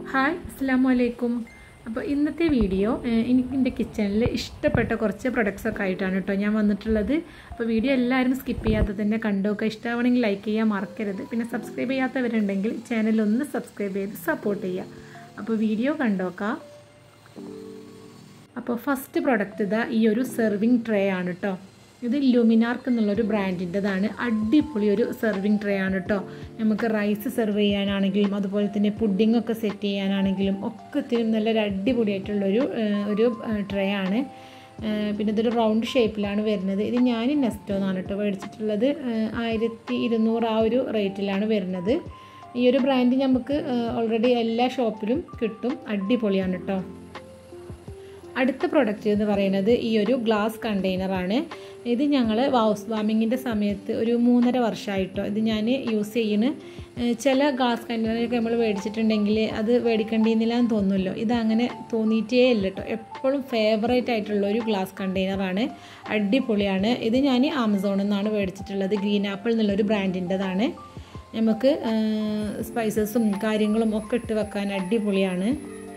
hi അസ്സാം വലൈക്കും അപ്പോൾ ഇന്നത്തെ വീഡിയോ ഏഹ്, എനിക്ക് എൻ്റെ കിച്ചണിൽ ഇഷ്ടപ്പെട്ട കുറച്ച് പ്രൊഡക്ട്സ് ഒക്കെ ആയിട്ടാണ് കേട്ടോ ഞാൻ വന്നിട്ടുള്ളത് അപ്പോൾ വീഡിയോ എല്ലാവരും സ്കിപ്പ് ചെയ്യാതെ തന്നെ കണ്ടോക്കുക ഇഷ്ടമാണെങ്കിൽ ലൈക്ക് ചെയ്യാൻ മറക്കരുത് പിന്നെ സബ്സ്ക്രൈബ് ചെയ്യാത്തവരുണ്ടെങ്കിൽ ചാനൽ ഒന്ന് സബ്സ്ക്രൈബ് ചെയ്ത് സപ്പോർട്ട് ചെയ്യുക അപ്പോൾ വീഡിയോ കണ്ടോക്കാം അപ്പോൾ ഫസ്റ്റ് പ്രൊഡക്റ്റ് ഇതാ ഈ ഒരു സെർവിങ് ട്രേ ആണ് കേട്ടോ ഇത് ലുമിനാർക്ക് എന്നുള്ളൊരു ബ്രാൻഡിൻ്റെതാണ് അടിപൊളി ഒരു സെർവിങ് ട്രേ ആണ് കേട്ടോ നമുക്ക് റൈസ് സെർവ് ചെയ്യാനാണെങ്കിലും അതുപോലെ തന്നെ പുഡിംഗ് ഒക്കെ സെറ്റ് ചെയ്യാനാണെങ്കിലും ഒക്കെ ഒത്തിരി നല്ലൊരു അടിപൊളിയായിട്ടുള്ളൊരു ഏഹ്, ഒരു ട്രേ ആണ് ഏഹ്, പിന്നെ ഇതൊരു റൗണ്ട് ഷേപ്പിലാണ് വരുന്നത് ഇത് ഞാൻ നെസ്റ്റോ എന്നാണ് കേട്ടോ മേടിച്ചിട്ടുള്ളത് ഏഹ്, ആയിരത്തി ഇരുന്നൂറ് ആ ഒരു റേറ്റിലാണ് വരുന്നത് ഈ ഒരു ബ്രാൻഡ് നമുക്ക് ഓൾറെഡി എല്ലാ ഷോപ്പിലും കിട്ടും അടിപൊളിയാണ് കേട്ടോ അടുത്ത പ്രൊഡക്റ്റ് എന്ന് പറയുന്നത് ഈ ഒരു ഗ്ലാസ് കണ്ടെയ്നറാണ് ഇത് ഞങ്ങൾ ഹൗസ് വാമിങ്ങിൻ്റെ സമയത്ത് ഒരു മൂന്നര വർഷമായിട്ടോ ഇത് ഞാൻ യൂസ് ചെയ്യുന്ന ഏഹ് ചില ഗ്ലാസ് കണ്ടെയ്നറൊക്കെ നമ്മൾ മേടിച്ചിട്ടുണ്ടെങ്കിൽ അത് മേടിക്കേണ്ടിയിരുന്നില്ല എന്ന് തോന്നുമല്ലോ ഇത് അങ്ങനെ തോന്നിയിട്ടേ ഇല്ല കേട്ടോ എപ്പോഴും ഫേവറേറ്റ് ആയിട്ടുള്ള ഒരു ഗ്ലാസ് കണ്ടെയ്നറാണ് അടിപൊളിയാണ് ഇത് ഞാൻ ആമസോണിൽ നിന്നാണ് മേടിച്ചിട്ടുള്ളത് ഗ്രീൻ ആപ്പിൾ എന്നുള്ളൊരു ബ്രാൻഡിൻ്റെതാണ് നമുക്ക് സ്പൈസസും കാര്യങ്ങളും ഒക്കെ ഇട്ട് വെക്കാൻ അടിപൊളിയാണ്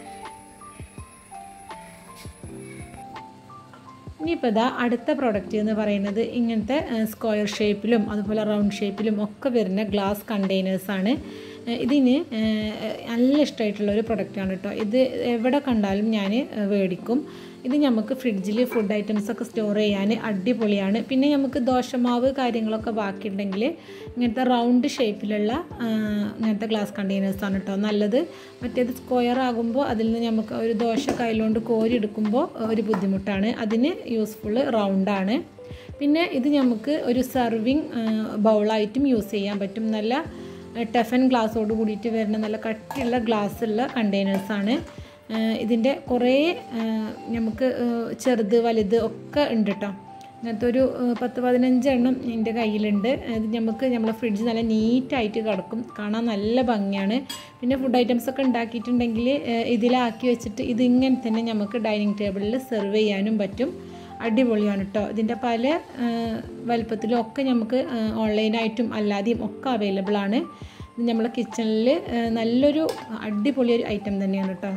ഇനിയിപ്പോൾ ഇതാ അടുത്ത പ്രൊഡക്റ്റ് എന്ന് പറയുന്നത് ഇങ്ങനത്തെ സ്ക്വയർ ഷേപ്പിലും അതുപോലെ റൗണ്ട് ഷേപ്പിലും ഒക്കെ വരുന്ന ഗ്ലാസ് കണ്ടെയ്നേഴ്സാണ് ഇതിന് ഏഹ്, നല്ല ഇഷ്ടമായിട്ടുള്ള ഒരു പ്രൊഡക്റ്റാണ് കേട്ടോ ഇത് എവിടെ കണ്ടാലും ഞാൻ മേടിക്കും ഇത് നമുക്ക് ഫ്രിഡ്ജിൽ ഫുഡ് ഐറ്റംസ് ഒക്കെ സ്റ്റോർ ചെയ്യാൻ അടിപൊളിയാണ് പിന്നെ നമുക്ക് ദോശമാവ് കാര്യങ്ങളൊക്കെ ബാക്കിയുണ്ടെങ്കിൽ ഇങ്ങനത്തെ റൗണ്ട് ഷേപ്പിലുള്ള ആ, ഇങ്ങനത്തെ ഗ്ലാസ് കണ്ടെയ്നേഴ്സാണ് കേട്ടോ നല്ലത് മറ്റേത് സ്ക്വയർ ആകുമ്പോൾ അതിൽ നിന്ന് നമുക്ക് ഒരു ദോശ കയ്യിലുകൊണ്ട് കോരി എടുക്കുമ്പോൾ ഒരു ബുദ്ധിമുട്ടാണ് അതിന് യൂസ്ഫുള്ള് റൗണ്ടാണ് പിന്നെ ഇത് നമുക്ക് ഒരു സർവിങ് ബൗളായിട്ടും യൂസ് ചെയ്യാൻ പറ്റും നല്ല ടെഫൻ ഗ്ലാസ്സോട് കൂടിയിട്ട് വരുന്ന നല്ല കട്ടിയുള്ള ഗ്ലാസ്സുള്ള കണ്ടെയ്നേഴ്സാണ് ഇതിൻ്റെ കുറേ ആ, നമുക്ക് ആ, ചെറുത് വലുത് ഒക്കെ ഉണ്ട് കേട്ടോ അങ്ങനത്തെ ഒരു ആ, പത്ത് പതിനഞ്ച് എണ്ണം എൻ്റെ കയ്യിലുണ്ട് ഇത് നമുക്ക് നമ്മളെ ഫ്രിഡ്ജ് നല്ല നീറ്റായിട്ട് കിടക്കും കാണാൻ നല്ല ഭംഗിയാണ് പിന്നെ ഫുഡ് ഐറ്റംസ് ഒക്കെ ഉണ്ടാക്കിയിട്ടുണ്ടെങ്കിൽ ആ, ഇതിലാക്കി വെച്ചിട്ട് ഇതിങ്ങനെ തന്നെ നമുക്ക് ഡൈനിങ് ടേബിളിൽ സെർവ് ചെയ്യാനും പറ്റും അടിപൊളിയാണ് കേട്ടോ ഇതിൻ്റെ പല ആ, വലുപ്പത്തിലും ഒക്കെ നമുക്ക് ആ, ഓൺലൈനായിട്ടും അല്ലാതെയും ഒക്കെ അവൈലബിൾ ആണ് ഇത് നമ്മളെ കിച്ചണിൽ നല്ലൊരു അടിപൊളി ഒരു ഐറ്റം തന്നെയാണ് കേട്ടോ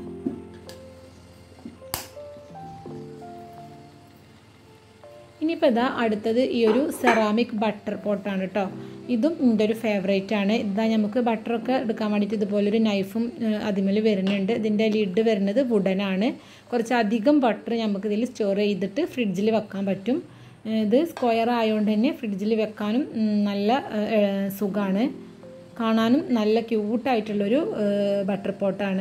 ഇനിയിപ്പോൾ ഇതാ അടുത്തത് ഈ ഒരു സെറാമിക് ബട്ടർ പോട്ടാണ് കേട്ടോ ഇതും എൻ്റെ ഒരു ഫേവറേറ്റ് ആണ് ഇതാ നമുക്ക് ബട്ടറൊക്കെ എടുക്കാൻ വേണ്ടിയിട്ട് ഇതുപോലൊരു നൈഫും അതിമേൽ വരുന്നുണ്ട് ഇതിൻ്റെ ലിഡ് വരുന്നത് വുഡനാണ് കുറച്ച് അധികം ബട്ടർ നമുക്ക് ഇതിൽ സ്റ്റോർ ചെയ്തിട്ട് ഫ്രിഡ്ജിൽ വെക്കാൻ പറ്റും ഏഹ് ഇത് സ്ക്വയർ ആയതുകൊണ്ട് തന്നെ ഫ്രിഡ്ജിൽ വെക്കാനും ഉം, നല്ല സുഖമാണ് കാണാനും നല്ല ക്യൂട്ടായിട്ടുള്ളൊരു ബട്ടർ പോട്ടാണ്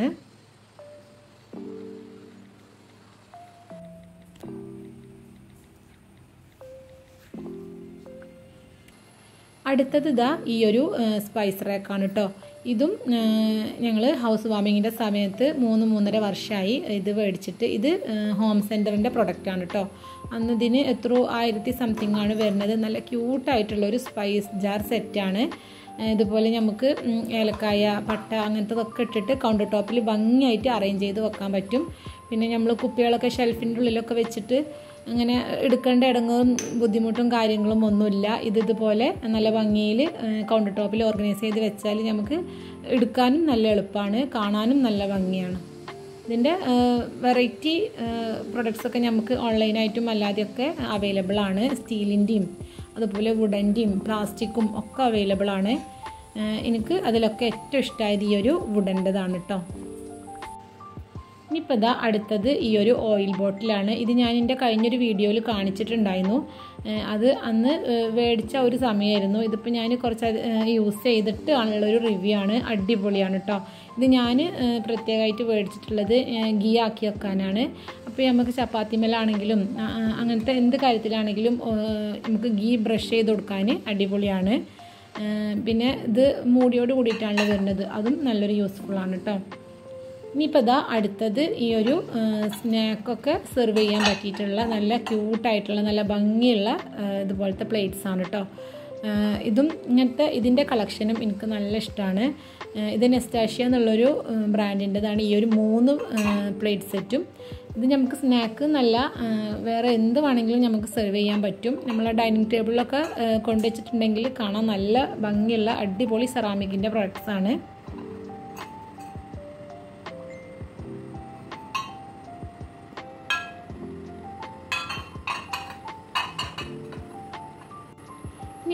അടുത്തത് ഇതാ ഈ ഒരു സ്പൈസ് റാക്കാണ് കേട്ടോ ഇതും ഞങ്ങൾ ഹൗസ് വാമിങ്ങിൻ്റെ സമയത്ത് മൂന്ന് മൂന്നര വർഷമായി ഇത് മേടിച്ചിട്ട് ഇത് ഹോം സെൻറ്ററിൻ്റെ പ്രൊഡക്റ്റാണ് കേട്ടോ അന്ന് ഇതിന് എത്രയോ ആയിരത്തി സംതിങ് ആണ് വരുന്നത് നല്ല ക്യൂട്ടായിട്ടുള്ള ഒരു സ്പൈസ് ജാർ സെറ്റാണ് ഇതുപോലെ നമുക്ക് ഉം, ഏലക്കായ പട്ട അങ്ങനത്തതൊക്കെ ഇട്ടിട്ട് കൗണ്ടർ ടോപ്പിൽ ഭംഗിയായിട്ട് അറേഞ്ച് ചെയ്ത് വെക്കാൻ പറ്റും പിന്നെ നമ്മൾ കുപ്പികളൊക്കെ ഷെൽഫിൻ്റെ ഉള്ളിലൊക്കെ വെച്ചിട്ട് അങ്ങനെ എടുക്കേണ്ട ഇടങ്ങളും ബുദ്ധിമുട്ടും കാര്യങ്ങളും ഒന്നുമില്ല ഇത് ഇതുപോലെ നല്ല ഭംഗിയിൽ കൗണ്ടർ ടോപ്പിൽ ഓർഗനൈസ് ചെയ്ത് വെച്ചാൽ നമുക്ക് എടുക്കാനും നല്ല എളുപ്പമാണ് കാണാനും നല്ല ഭംഗിയാണ് ഇതിൻ്റെ വെറൈറ്റി പ്രൊഡക്ട്സ് ഒക്കെ നമുക്ക് ഓൺലൈനായിട്ടും അല്ലാതെയൊക്കെ അവൈലബിൾ ആണ് സ്റ്റീലിൻ്റെയും അതുപോലെ വുഡൻ്റെയും പ്ലാസ്റ്റിക്കും ഒക്കെ അവൈലബിൾ ആണ് ഏഹ് എനിക്ക് അതിലൊക്കെ ഏറ്റവും ഇഷ്ടമായത് ഈ ഒരു വുഡൻ്റെതാണ് കേട്ടോ ഇനിയിപ്പോൾ ഇതാ അടുത്തത് ഈ ഒരു ഓയിൽ ബോട്ടിലാണ് ഇത് ഞാൻ എൻ്റെ കഴിഞ്ഞൊരു വീഡിയോയിൽ കാണിച്ചിട്ടുണ്ടായിരുന്നു ഏഹ് അത് അന്ന് ഏഹ് മേടിച്ച ഒരു സമയമായിരുന്നു ഇതിപ്പോൾ ഞാൻ കുറച്ച് യൂസ് ചെയ്തിട്ട് ഉള്ളൊരു റിവ്യൂ ആണ് അടിപൊളിയാണ് കേട്ടോ ഇത് ഞാൻ ഏഹ് പ്രത്യേകമായിട്ട് മേടിച്ചിട്ടുള്ളത് ഏഹ് ഗീ ആക്കി വെക്കാനാണ് അപ്പോൾ നമുക്ക് ചപ്പാത്തി മേലാണെങ്കിലും ആ, ആ, അങ്ങനത്തെ എന്ത് കാര്യത്തിലാണെങ്കിലും ഏഹ് നമുക്ക് ഗീ ബ്രഷ് ചെയ്ത് കൊടുക്കാൻ അടിപൊളിയാണ് ഏഹ് പിന്നെ ഇത് മൂടിയോട് കൂടിയിട്ടാണല്ലോ വരുന്നത് അതും നല്ലൊരു യൂസ്ഫുള്ളാണ് കേട്ടോ ഇനിയിപ്പോൾ ഇതാ അടുത്തത് ഈ ഒരു സ്നാക്കൊക്കെ സെർവ് ചെയ്യാൻ പറ്റിയിട്ടുള്ള നല്ല ക്യൂട്ടായിട്ടുള്ള നല്ല ഭംഗിയുള്ള ആ, ഇതുപോലത്തെ പ്ലേറ്റ്സ് ആണ് കേട്ടോ ആ, ഇതും ഇങ്ങനത്തെ ഇതിൻ്റെ കളക്ഷനും എനിക്ക് നല്ല ഇഷ്ടമാണ് ഇത് നെസ്റ്റാഷ്യ എന്നുള്ളൊരു ബ്രാൻഡിൻ്റെതാണ് ഈ ഒരു മൂന്ന് പ്ലേറ്റ് സെറ്റും ഇത് നമുക്ക് സ്നാക്ക് നല്ല ആ, വേറെ എന്ത് വേണമെങ്കിലും നമുക്ക് സെർവ് ചെയ്യാൻ പറ്റും നമ്മളെ ഡൈനിങ് ടേബിളിലൊക്കെ കൊണ്ടുവച്ചിട്ടുണ്ടെങ്കിൽ കാണാൻ നല്ല ഭംഗിയുള്ള അടിപൊളി സെറാമിക്കിൻ്റെ പ്രൊഡക്ട്സ് ആണ്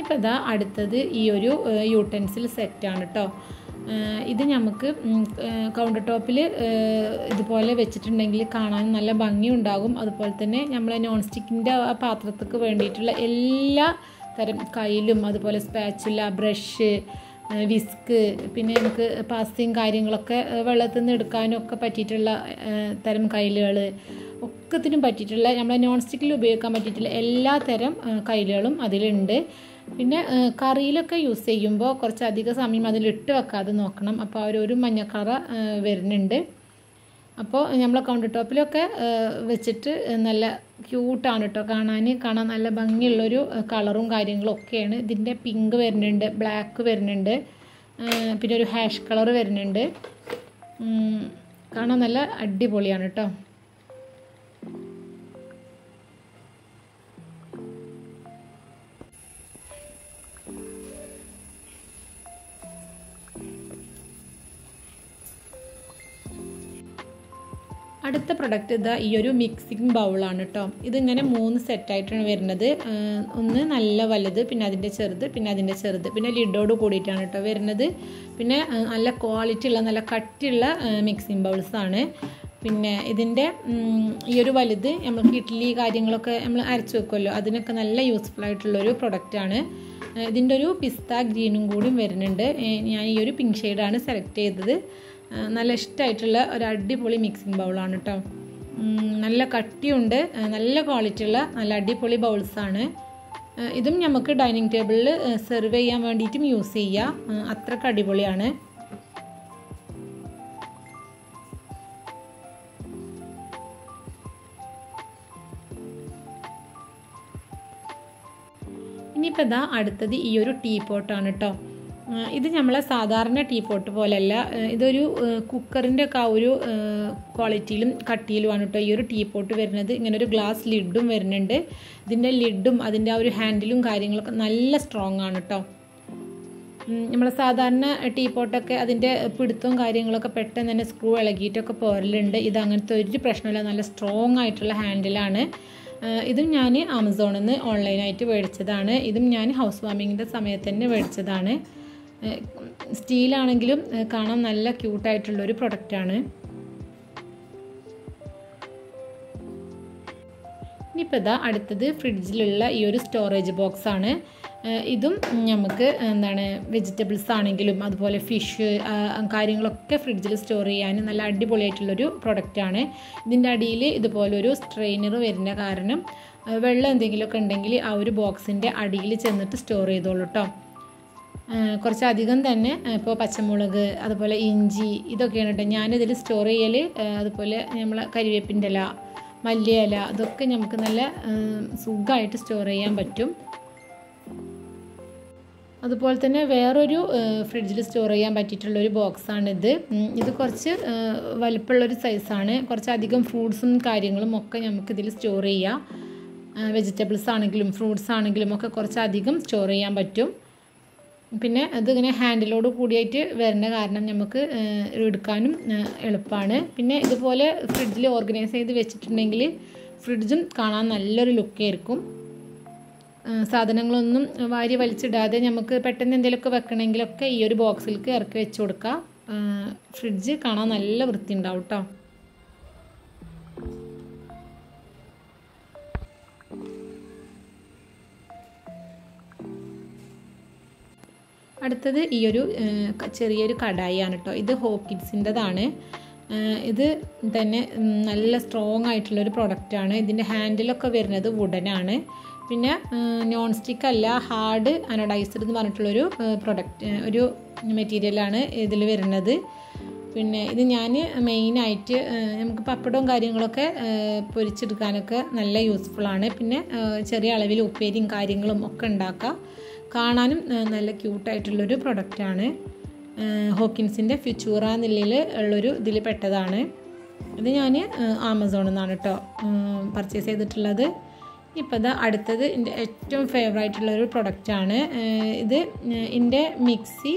ഇനിയിപ്പോൾ ഇതാ അടുത്തത് ഈ ഒരു യൂട്ടൻസിൽ സെറ്റാണ് കേട്ടോ ഇത് നമുക്ക് കൗണ്ടർ ടോപ്പിൽ ഇതുപോലെ വെച്ചിട്ടുണ്ടെങ്കിൽ കാണാൻ നല്ല ഭംഗിയുണ്ടാകും അതുപോലെ തന്നെ നമ്മൾ നോൺ സ്റ്റിക്കിൻ്റെ ആ പാത്രത്തേക്ക് വേണ്ടിയിട്ടുള്ള എല്ലാ തരം കയ്യിലും അതുപോലെ സ്പാച്ചുല ബ്രഷ് വിസ്ക് പിന്നെ നമുക്ക് പാസ്തയും കാര്യങ്ങളൊക്കെ വെള്ളത്തിൽ നിന്ന് എടുക്കാനും ഒക്കെ പറ്റിയിട്ടുള്ള തരം കയ്യിലുകൾ ഒക്കത്തിനും പറ്റിയിട്ടുള്ള നമ്മളെ നോൺ സ്റ്റിക്കിൽ ഉപയോഗിക്കാൻ പറ്റിയിട്ടുള്ള എല്ലാ തരം കയ്യിലുകളും അതിലുണ്ട് പിന്നെ കറിയിലൊക്കെ യൂസ് ചെയ്യുമ്പോൾ കുറച്ചധികം സമയം അതിലിട്ട് വെക്കാതെ നോക്കണം അപ്പോൾ ആ ഒരു മഞ്ഞക്കറ വരുന്നുണ്ട് അപ്പോൾ നമ്മൾ കൗണ്ടർ ടോപ്പിലൊക്കെ വെച്ചിട്ട് നല്ല ക്യൂട്ടാണ് കേട്ടോ കാണാൻ കാണാൻ നല്ല ഭംഗിയുള്ളൊരു കളറും കാര്യങ്ങളും ഒക്കെയാണ് ഇതിൻ്റെ പിങ്ക് വരുന്നുണ്ട് ബ്ലാക്ക് വരുന്നുണ്ട് പിന്നെ ഒരു ഹാഷ് കളർ വരുന്നുണ്ട് കാണാൻ നല്ല അടിപൊളിയാണ് കേട്ടോ അടുത്ത പ്രൊഡക്റ്റ് ഇതാ ഈ ഒരു മിക്സിംഗ് ബൗളാണ് കേട്ടോ ഇതിങ്ങനെ മൂന്ന് സെറ്റായിട്ടാണ് വരുന്നത് ഒന്ന് നല്ല വലുത് പിന്നെ അതിൻ്റെ ചെറുത് പിന്നെ അതിൻ്റെ ചെറുത് പിന്നെ ലിഡോട് കൂടിയിട്ടാണ് കേട്ടോ വരുന്നത് പിന്നെ നല്ല ക്വാളിറ്റി ഉള്ള നല്ല കട്ടിയുള്ള മിക്സിംഗ് ബൗൾസാണ് പിന്നെ ഇതിൻ്റെ ഈ ഒരു വലുത് നമുക്ക് ഇഡ്ഡലി കാര്യങ്ങളൊക്കെ നമ്മൾ അരച്ച് വെക്കുമല്ലോ അതിനൊക്കെ നല്ല യൂസ്ഫുൾ ആയിട്ടുള്ളൊരു പ്രൊഡക്റ്റാണ് ഇതിൻ്റെ ഒരു പിസ്ത ഗ്രീനും കൂടിയും വരുന്നുണ്ട് ഞാൻ ഈ ഒരു പിങ്ക് ഷെയ്ഡാണ് സെലക്ട് ചെയ്തത് നല്ല ഇഷ്ടമായിട്ടുള്ള ഒരു അടിപൊളി മിക്സിംഗ് ബൗളാണ് കേട്ടോ നല്ല കട്ടിയുണ്ട് നല്ല ക്വാളിറ്റി ഉള്ള നല്ല അടിപൊളി ബൗൾസാണ് ഇതും നമുക്ക് ഡൈനിങ് ടേബിളിൽ സെർവ് ചെയ്യാൻ വേണ്ടിയിട്ടും യൂസ് ചെയ്യാം അത്രക്ക് അടിപൊളിയാണ് ഇനിയിപ്പോൾ ഇതാ അടുത്തത് ഈ ഒരു ടീ പോട്ടാണ് കേട്ടോ ഇത് നമ്മളെ സാധാരണ ടീ പോട്ട് പോലെയല്ല ഇതൊരു കുക്കറിൻ്റെ ഒക്കെ ആ ഒരു ക്വാളിറ്റിയിലും കട്ടിയിലുമാണ് കേട്ടോ ഈ ഒരു ടീ പോട്ട് വരുന്നത് ഇങ്ങനെ ഒരു ഗ്ലാസ് ലിഡും വരുന്നുണ്ട് ഇതിൻ്റെ ലിഡും അതിൻ്റെ ആ ഒരു ഹാൻഡിലും കാര്യങ്ങളൊക്കെ നല്ല സ്ട്രോങ് ആണ് കേട്ടോ നമ്മൾ സാധാരണ ടീ പോട്ടൊക്കെ അതിൻ്റെ പിടുത്തവും കാര്യങ്ങളൊക്കെ പെട്ടെന്ന് തന്നെ സ്ക്രൂ ഇളകിയിട്ടൊക്കെ പോരലുണ്ട് ഇത് അങ്ങനത്തെ ഒരു പ്രശ്നമില്ല നല്ല സ്ട്രോങ് ആയിട്ടുള്ള ഹാൻഡിലാണ് ഇതും ഞാൻ ആമസോണിൽ നിന്ന് ഓൺലൈനായിട്ട് മേടിച്ചതാണ് ഇതും ഞാൻ ഹൗസ് വാമിങ്ങിൻ്റെ സമയത്ത് തന്നെ മേടിച്ചതാണ് സ്റ്റീലാണെങ്കിലും കാണാൻ നല്ല ക്യൂട്ടായിട്ടുള്ളൊരു പ്രൊഡക്റ്റാണ് ഇനിയിപ്പോൾ ഇതാ അടുത്തത് ഫ്രിഡ്ജിലുള്ള ഈ ഒരു സ്റ്റോറേജ് ബോക്സ് ആണ് ഇതും നമുക്ക് എന്താണ് വെജിറ്റബിൾസ് ആണെങ്കിലും അതുപോലെ ഫിഷ് കാര്യങ്ങളൊക്കെ ഫ്രിഡ്ജിൽ സ്റ്റോർ ചെയ്യാൻ നല്ല അടിപൊളിയായിട്ടുള്ളൊരു പ്രൊഡക്റ്റാണ് ഇതിൻ്റെ അടിയിൽ ഇതുപോലൊരു സ്ട്രെയിനർ വരുന്ന കാരണം വെള്ളം എന്തെങ്കിലുമൊക്കെ ഉണ്ടെങ്കിൽ ആ ഒരു ബോക്സിൻ്റെ അടിയിൽ ചെന്നിട്ട് സ്റ്റോർ ചെയ്തോളൂ കേട്ടോ കുറച്ചധികം തന്നെ ഇപ്പോൾ പച്ചമുളക് അതുപോലെ ഇഞ്ചി ഇതൊക്കെയാണ് കേട്ടോ ഞാനിതിൽ സ്റ്റോർ ചെയ്യൽ അതുപോലെ നമ്മൾ കരിവേപ്പിൻ്റെ ഇല മല്ലിയില അതൊക്കെ നമുക്ക് നല്ല സുഖമായിട്ട് സ്റ്റോർ ചെയ്യാൻ പറ്റും അതുപോലെ തന്നെ വേറൊരു ഫ്രിഡ്ജിൽ സ്റ്റോർ ചെയ്യാൻ പറ്റിയിട്ടുള്ളൊരു ബോക്സാണിത് ഇത് കുറച്ച് വലിപ്പമുള്ളൊരു സൈസാണ് കുറച്ചധികം ഫ്രൂട്ട്സും കാര്യങ്ങളും ഒക്കെ നമുക്കിതിൽ സ്റ്റോർ ചെയ്യാം വെജിറ്റബിൾസ് ആണെങ്കിലും ഫ്രൂട്ട്സ് ആണെങ്കിലും ഒക്കെ കുറച്ചധികം സ്റ്റോർ ചെയ്യാൻ പറ്റും പിന്നെ അതിങ്ങനെ ഹാൻഡിലോട് കൂടിയായിട്ട് വരുന്ന കാരണം നമുക്ക് എടുക്കാനും എളുപ്പമാണ് പിന്നെ ഇതുപോലെ ഫ്രിഡ്ജിൽ ഓർഗനൈസ് ചെയ്ത് വെച്ചിട്ടുണ്ടെങ്കിൽ ഫ്രിഡ്ജും കാണാൻ നല്ലൊരു ലുക്കായിരിക്കും സാധനങ്ങളൊന്നും വാരി വലിച്ചിടാതെ നമുക്ക് പെട്ടെന്ന് എന്തെങ്കിലുമൊക്കെ വെക്കണമെങ്കിലൊക്കെ ഈ ഒരു ബോക്സിലേക്ക് ഇറക്കി വെച്ച് കൊടുക്കുക ഫ്രിഡ്ജ് കാണാൻ നല്ല വൃത്തി ഉണ്ടാവും കേട്ടോ അടുത്തത് ഈ ഒരു ചെറിയൊരു കടായിയാണ് കേട്ടോ ഇത് ഹോക്കിൻസിൻ്റെതാണ് ഇത് തന്നെ നല്ല സ്ട്രോങ് ആയിട്ടുള്ളൊരു പ്രൊഡക്റ്റാണ് ഇതിൻ്റെ ഹാൻഡിലൊക്കെ വരുന്നത് വുഡനാണ് പിന്നെ നോൺ സ്റ്റിക്ക് അല്ല ഹാർഡ് അനോഡൈസ്ഡ് എന്ന് പറഞ്ഞിട്ടുള്ളൊരു പ്രൊഡക്റ്റ് ഒരു മെറ്റീരിയലാണ് ഇതിൽ വരുന്നത് പിന്നെ ഇത് ഞാൻ മെയിനായിട്ട് നമുക്ക് പപ്പടവും കാര്യങ്ങളൊക്കെ പൊരിച്ചെടുക്കാനൊക്കെ നല്ല യൂസ്ഫുള്ളാണ് പിന്നെ ചെറിയ അളവിൽ ഉപ്പേരിയും കാര്യങ്ങളും ഒക്കെ ഉണ്ടാക്കാം കാണാനും നല്ല ക്യൂട്ടായിട്ടുള്ളൊരു പ്രൊഡക്റ്റാണ് ഹോക്കിൻസിൻ്റെ ഫ്യൂച്ചൂറ എന്നുള്ളിൽ ഉള്ളൊരു ഇതിൽ പെട്ടതാണ് ഇത് ഞാൻ ആമസോണിൽ നിന്നാണ് കേട്ടോ പർച്ചേസ് ചെയ്തിട്ടുള്ളത് ഇപ്പോൾ ഇത് അടുത്തത് എൻ്റെ ഏറ്റവും ഫേവറായിട്ടുള്ളൊരു പ്രൊഡക്റ്റാണ് ഇത് എൻ്റെ മിക്സി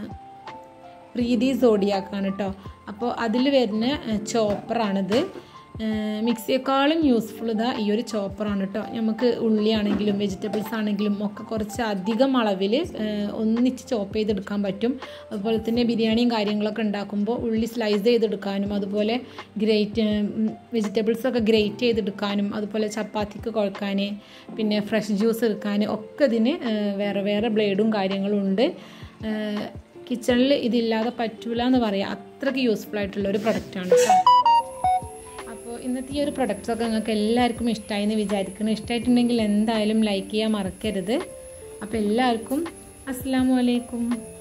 പ്രീതി സോഡിയാക്കാണ് കേട്ടോ അപ്പോൾ അതിൽ വരുന്ന ചോപ്പറാണിത് മിക്സിയേക്കാളും യൂസ്ഫുൾ ഇതാ ഈ ഒരു ചോപ്പറാണ് കേട്ടോ നമുക്ക് ഉള്ളിയാണെങ്കിലും വെജിറ്റബിൾസ് ആണെങ്കിലും ഒക്കെ കുറച്ച് അധികം അളവിൽ ഒന്നിച്ച് ചോപ്പ് ചെയ്തെടുക്കാൻ പറ്റും അതുപോലെ തന്നെ ബിരിയാണിയും കാര്യങ്ങളൊക്കെ ഉണ്ടാക്കുമ്പോൾ ഉള്ളി സ്ലൈസ് ചെയ്തെടുക്കാനും അതുപോലെ ഗ്രേറ്റ് വെജിറ്റബിൾസൊക്കെ ഗ്രേറ്റ് ചെയ്തെടുക്കാനും അതുപോലെ ചപ്പാത്തിക്ക് കുഴക്കാൻ പിന്നെ ഫ്രഷ് ജ്യൂസ് എടുക്കാൻ ഒക്കെ ഇതിന് വേറെ വേറെ ബ്ലേഡും കാര്യങ്ങളും ഉണ്ട് കിച്ചണിൽ ഇതില്ലാതെ പറ്റൂല എന്ന് പറയാം അത്രയ്ക്ക് യൂസ്ഫുൾ ആയിട്ടുള്ള ഒരു പ്രൊഡക്റ്റാണ് കേട്ടോ അപ്പോൾ ഇന്നത്തെ ഈ ഒരു പ്രൊഡക്റ്റ്സൊക്കെ നിങ്ങൾക്ക് എല്ലാവർക്കും ഇഷ്ടമായി എന്ന് വിചാരിക്കണം ഇഷ്ടമായിട്ടുണ്ടെങ്കിൽ എന്തായാലും ലൈക്ക് ചെയ്യാൻ മറക്കരുത് അപ്പോൾ എല്ലാവർക്കും അസ്സാം വലൈക്കും